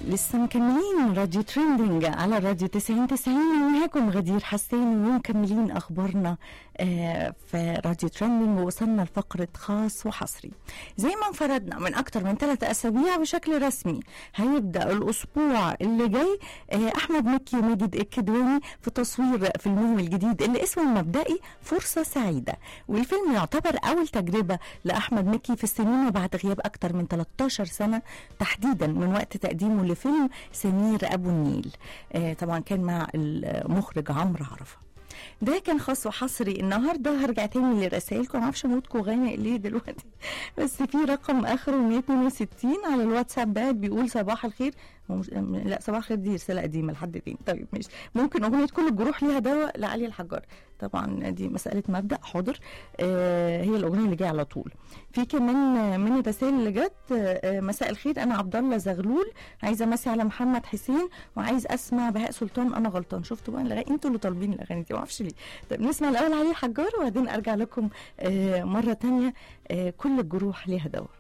لسه مكملين راديو تريندينج على راديو 90 90 ومعاكم غدير حسين ومكملين اخبارنا آه، في راديو تريندينج ووصلنا لفقره خاص وحصري زي ما انفردنا من اكتر من ثلاثة اسابيع بشكل رسمي هيبدا الاسبوع اللي جاي آه، احمد مكي وماجد الكدواني في تصوير فيلمهم الجديد اللي اسمه المبدئي فرصه سعيده والفيلم يعتبر اول تجربه لاحمد مكي في السينما بعد غياب اكتر من 13 سنه تحديدا من وقت تقديمه لفيلم سمير ابو النيل آه طبعا كان مع المخرج عمرو عرفه ده كان خاص وحصري النهارده هرجع تاني لرسائلكم معرفش مودكم غامق ليه دلوقتي بس في رقم اخره 162 على الواتساب ده بيقول صباح الخير هو مش لا صباح الخير دي رساله قديمه لحد تاني طيب ماشي ممكن اغنيه كل الجروح ليها دواء لعلي الحجار طبعا دي مساله مبدا حاضر آه هي الاغنيه اللي جايه على طول في كمان من الرسائل اللي جت آه مساء الخير انا عبد الله زغلول عايزه امسي على محمد حسين وعايز اسمع بهاء سلطان انا غلطان شفتوا بقى الاغاني انتوا اللي طالبين الاغاني دي ما اعرفش ليه طيب نسمع الاول علي الحجار وبعدين ارجع لكم آه مره تانية آه كل الجروح ليها دواء